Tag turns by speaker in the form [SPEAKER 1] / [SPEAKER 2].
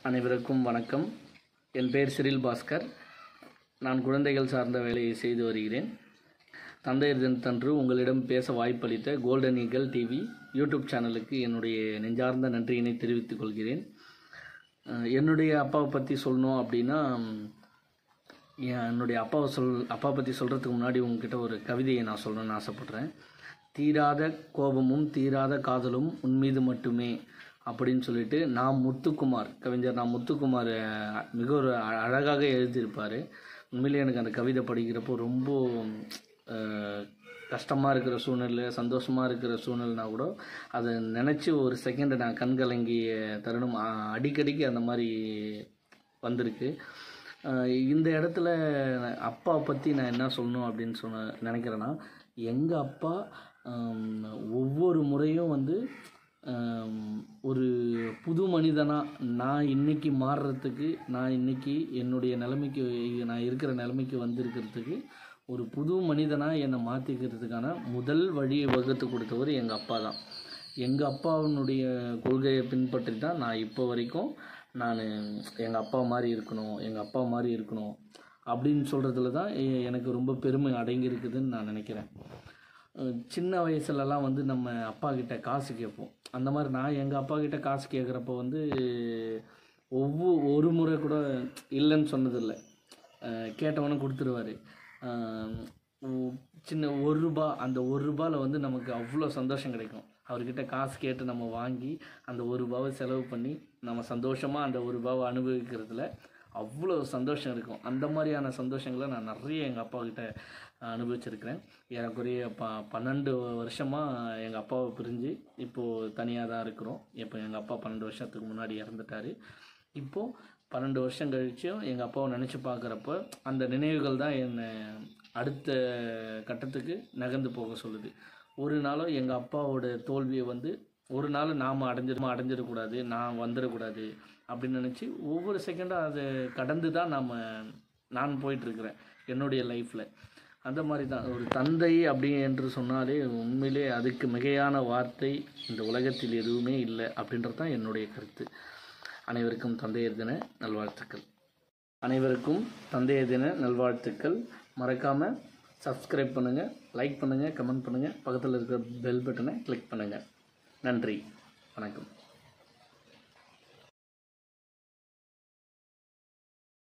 [SPEAKER 1] அனைவருக்கும் வணக்கம் என் பெயர் சிறில் பாஸ்கர் நான் குழந்தைகள் சார்ந்த வேலையை செய்து வருகிறேன் தந்தையர் தினத்தன்று உங்களிடம் பேச வாய்ப்பளித்த கோல்டன் ஈகல் டிவி யூடியூப் சேனலுக்கு என்னுடைய நெஞ்சார்ந்த நன்றியினை தெரிவித்துக் கொள்கிறேன் அஹ் என்னுடைய அப்பாவை பற்றி சொல்லணும் அப்படின்னா என் என்னுடைய அப்பாவை சொல் அப்பா பற்றி சொல்கிறதுக்கு முன்னாடி உங்ககிட்ட ஒரு கவிதையை நான் சொல்லணும்னு ஆசைப்பட்றேன் தீராத கோபமும் தீராத காதலும் உன் மீது மட்டுமே அப்படின்னு சொல்லிட்டு நான் முத்துக்குமார் கவிஞர் நான் முத்துக்குமார் அஹ், மிக ஒரு அ- அழகாக எழுதியிருப்பார் உண்மையிலே எனக்கு அந்த கவிதை படிக்கிறப்போ ரொம்ப கஷ்டமாக இருக்கிற சூழ்நிலை சந்தோஷமாக இருக்கிற சூழ்நிலைனா கூட அதை நினச்சி ஒரு செகண்ட் நான் கண் கலங்கிய தருணம் அ- அடிக்கடிக்கு அந்த மாதிரி வந்திருக்கு அஹ் இந்த இடத்துல அப்பா பற்றி நான் என்ன சொல்லணும் அப்படின்னு சொன்ன நினைக்கிறேன்னா எங்கள் அப்பா ஹம், ஒவ்வொரு முறையும் வந்து ஹம், ஒரு புது மனிதனாக நான் இன்னைக்கு மாறுறதுக்கு நான் இன்னைக்கு என்னுடைய நிலைமைக்கு நான் இருக்கிற நிலைமைக்கு வந்திருக்கிறதுக்கு ஒரு புது மனிதனாக என்னை மாற்றிக்கிறதுக்கான முதல் வழியை வகுத்து கொடுத்தவர் எங்கள் அப்பா தான் எங்கள் அப்பாவினுடைய கொள்கையை பின்பற்றி தான் நான் இப்போ வரைக்கும் நான் எங்கள் அப்பா மாதிரி இருக்கணும் எங்கள் அப்பா மாதிரி இருக்கணும் அப்படின்னு சொல்கிறதுல தான் எ- எனக்கு ரொம்ப பெருமை அடங்கியிருக்குதுன்னு நான் நினைக்கிறேன் அஹ் சின்ன வயசுலலாம் வந்து நம்ம அப்பா கிட்ட காசு கேட்போம் அந்த மாதிரி நான் எங்கள் அப்பா கிட்ட காசு கேட்குறப்போ வந்து ஒவ்வொரு ஒரு முறை கூட இல்லைன்னு சொன்னதில்லை அஹ் கேட்டவனும் கொடுத்துருவாரு அஹ் உ- சின்ன ஒரு ரூபா அந்த ஒரு ரூபாயில் வந்து நமக்கு அவ்வளோ சந்தோஷம் கிடைக்கும் அவர்கிட்ட காசு கேட்டு நம்ம வாங்கி அந்த ஒரு ரூபாவை செலவு பண்ணி நம்ம சந்தோஷமாக அந்த ஒரு ரூபாவை அனுபவிக்கிறதுல அவ்வளோ சந்தோஷம் இருக்கும் அந்த மாதிரியான சந்தோஷங்களை நான் நிறைய எங்கள் அப்பா கிட்ட அனுபவிச்சிருக்கிறேன் ஏறக்குறைய ப பன்னெண்டு வருஷமாக எங்கள் அப்பாவை பிரிஞ்சு இப்போது தனியாக தான் இருக்கிறோம் இப்போ எங்கள் அப்பா பன்னெண்டு வருஷத்துக்கு முன்னாடி இறந்துட்டார் இப்போது பன்னெண்டு வருஷம் கழிச்சும் எங்கள் அப்பாவை நினச்சி பார்க்குறப்ப அந்த நினைவுகள் தான் என்னை அடுத்த கட்டத்துக்கு நகர்ந்து போக சொல்லுது ஒரு நாளும் எங்கள் அப்பாவோட தோல்வியை வந்து ஒரு நாள் நாம் அடைஞ்சிருமா அடைஞ்சிடக்கூடாது நான் வந்துடக்கூடாது அப்படின்னு நினச்சி ஒவ்வொரு செகண்டும் அதை கடந்து தான் நாம் நான் போயிட்டுருக்கிறேன் என்னுடைய லைஃப்பில் அந்த மாதிரி தான் ஒரு தந்தை அப்படி என்று சொன்னாலே உண்மையிலே அதுக்கு மிகையான வார்த்தை இந்த உலகத்தில் எதுவுமே இல்லை அப்படின்றது தான் என்னுடைய கருத்து அனைவருக்கும் தந்தையர் தின நல்வாழ்த்துக்கள் அனைவருக்கும் தந்தையர் தின நல்வாழ்த்துக்கள் மறக்காமல் சப்ஸ்கிரைப் பண்ணுங்கள் லைக் பண்ணுங்கள் கமெண்ட் பண்ணுங்கள் பக்கத்தில் இருக்கிற பெல் பட்டனை கிளிக் பண்ணுங்கள் நன்றி வணக்கம்